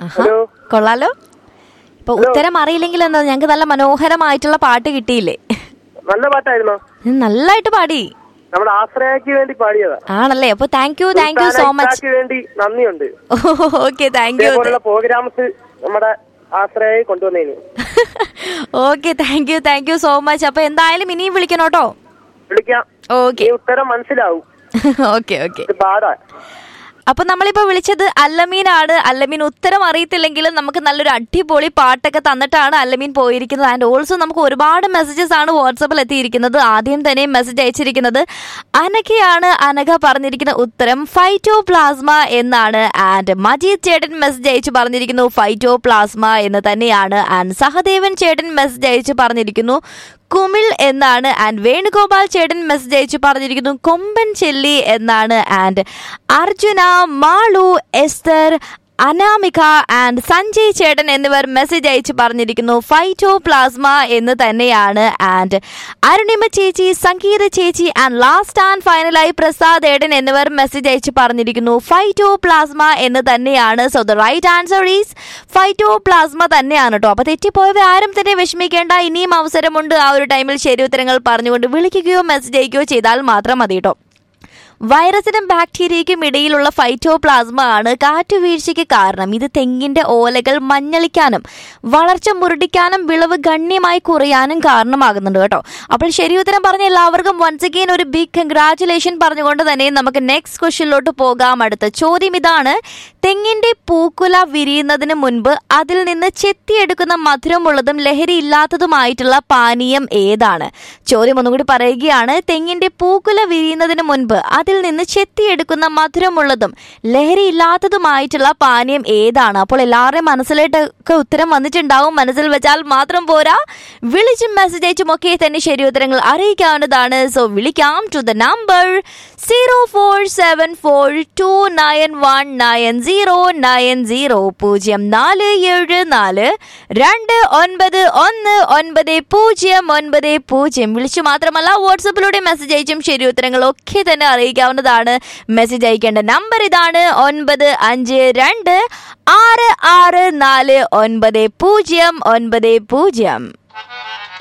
ആഹാ hello കൊള്ളാലോ ഇപ്പൊ ഉത്തരം അറിയില്ലെങ്കിൽ എന്താ ഞങ്ങൾക്ക് നല്ല മനോഹരമായിട്ടുള്ള പാട്ട് കിട്ടിയില്ലേ നല്ല പാട്ടായിരുന്നോ ഇത് നന്നായിട്ട് പാടി നമ്മുടെ ആശ്രയക്ക് വേണ്ടി പാടിയതാ ആണല്ലേ അപ്പൊ thank you thank you so much ഇത്താക്ക് വേണ്ടി നന്ദിയുണ്ട് ഓക്കെ താങ്ക് യു ഇതേപോലുള്ള പ്രോഗ്രാംസ് നമ്മുടെ ആശ്രയായി കൊണ്ടുവന്നതിന് okay thank you thank you so much അപ്പൊ എന്തായാലും ഇനിയും വിളിക്കണം കേട്ടോ വിളിക്കാം ഓക്കെ ഈ ഉത്തരം മനസ്സിലാവും ഓക്കെ ഓക്കെ ഇത് പാടാ അപ്പൊ നമ്മളിപ്പോ വിളിച്ചത് അല്ലമീനാണ് അല്ലമീൻ ഉത്തരം അറിയത്തില്ലെങ്കിലും നമുക്ക് നല്ലൊരു അടിപൊളി പാട്ടൊക്കെ തന്നിട്ടാണ് അല്ലമീൻ പോയിരിക്കുന്നത് ആൻഡ് ഓൾസോ നമുക്ക് ഒരുപാട് മെസ്സേജസ് ആണ് വാട്സപ്പിൽ എത്തിയിരിക്കുന്നത് ആദ്യം തന്നെ മെസ്സേജ് അയച്ചിരിക്കുന്നത് അനഘയാണ് അനഘ പറഞ്ഞിരിക്കുന്ന ഉത്തരം ഫൈറ്റോ പ്ലാസ്മ എന്നാണ് ആൻഡ് മജീദ് ചേട്ടൻ മെസ്സേജ് അയച്ചു പറഞ്ഞിരിക്കുന്നു ഫൈറ്റോ പ്ലാസ്മ എന്ന് തന്നെയാണ് ആൻഡ് സഹദേവൻ ചേട്ടൻ മെസ്സേജ് അയച്ചു പറഞ്ഞിരിക്കുന്നു കുമിൾ എന്നാണ് ആൻഡ് വേണുഗോപാൽ ചേട്ടൻ മെസ്സേജ് അയച്ചു പറഞ്ഞിരിക്കുന്നു കൊമ്പൻ ചെല്ലി എന്നാണ് and Arjuna Malu Esther Anamika and Sanjay ചേട്ടൻ എന്നിവർ മെസ്സേജ് അയച്ചു പറഞ്ഞിരിക്കുന്നു ഫൈറ്റോ പ്ലാസ്മ എന്ന് തന്നെയാണ് ആൻഡ് അരുണിമ ചേച്ചി സംഗീത ചേച്ചി ആൻഡ് ലാസ്റ്റ് ആൻഡ് ഫൈനലായി പ്രസാദ് ഏടൻ എന്നിവർ മെസ്സേജ് അയച്ചു പറഞ്ഞിരിക്കുന്നു ഫൈറ്റോ പ്ലാസ്മ എന്ന് തന്നെയാണ് so the right answer is phytoplasma തന്നെയാണ് കേട്ടോ അപ്പൊ തെറ്റിപ്പോയവർ ആരും തന്നെ വിഷമിക്കേണ്ട ഇനിയും അവസരമുണ്ട് ആ ഒരു ടൈമിൽ ശരി ഉത്തരങ്ങൾ പറഞ്ഞുകൊണ്ട് വിളിക്കുകയോ മെസ്സേജ് അയക്കുകയോ ചെയ്താൽ മാത്രം മതി കേട്ടോ വൈറസിനും ബാക്ടീരിയയ്ക്കും ഇടയിലുള്ള ഫൈറ്റോപ്ലാസ്മ ആണ് കാറ്റുവീഴ്ചയ്ക്ക് കാരണം ഇത് തെങ്ങിന്റെ ഓലകൾ മഞ്ഞളിക്കാനും വളർച്ച മുരടിക്കാനും വിളവ് ഗണ്യമായി കുറയാനും കാരണമാകുന്നുണ്ട് കേട്ടോ അപ്പോൾ ശരി ഉത്തരം പറഞ്ഞ എല്ലാവർക്കും വൺസ് അഗെയിൻ ഒരു ബിഗ് കൺഗ്രാറ്റുലേഷൻ പറഞ്ഞുകൊണ്ട് തന്നെ നമുക്ക് നെക്സ്റ്റ് ക്വസ്റ്റ്യനിലോട്ട് പോകാം അടുത്ത ചോദ്യം ഇതാണ് തെങ്ങിന്റെ പൂക്കുല വിരിയുന്നതിന് മുൻപ് അതിൽ നിന്ന് ചെത്തിയെടുക്കുന്ന മധുരമുള്ളതും ലഹരി ഇല്ലാത്തതുമായിട്ടുള്ള പാനീയം ഏതാണ് ചോദ്യം ഒന്നുകൂടി പറയുകയാണ് തെങ്ങിന്റെ പൂക്കുല വിരിയുന്നതിന് മുൻപ് അതിൽ നിന്ന് ചെത്തിയെടുക്കുന്ന മധുരമുള്ളതും ലഹരി ഇല്ലാത്തതുമായിട്ടുള്ള പാനീയം ഏതാണ് അപ്പോൾ എല്ലാവരുടെയും മനസ്സിലായിട്ടൊക്കെ ഉത്തരം വന്നിട്ടുണ്ടാവും മനസ്സിൽ വെച്ചാൽ മാത്രം പോരാ വിളിച്ചും മെസ്സേജ് അയച്ചും ഒക്കെ തന്നെ ശരി ഉത്തരങ്ങൾ അറിയിക്കാവുന്നതാണ് സോ വിളിക്കാം to the number zero four seven four two nine one nine zero nine zero പൂജ്യം നാല് ഏഴ് നാല് രണ്ട് ഒൻപത് ഒന്ന് ഒൻപത് പൂജ്യം ഒൻപത് പൂജ്യം വിളിച്ചു മാത്രമല്ല വാട്സപ്പിലൂടെ മെസ്സേജ് അയച്ചും ശരി ഉത്തരങ്ങൾ ഒക്കെ തന്നെ അറിയിക്കാവുന്നതാണ് മെസ്സേജ് അയക്കേണ്ട നമ്പർ ഇതാണ് ഒൻപത് അഞ്ച് രണ്ട് ആറ് ആറ് നാല് ഒൻപത് പൂജ്യം ഒൻപത് പൂജ്യം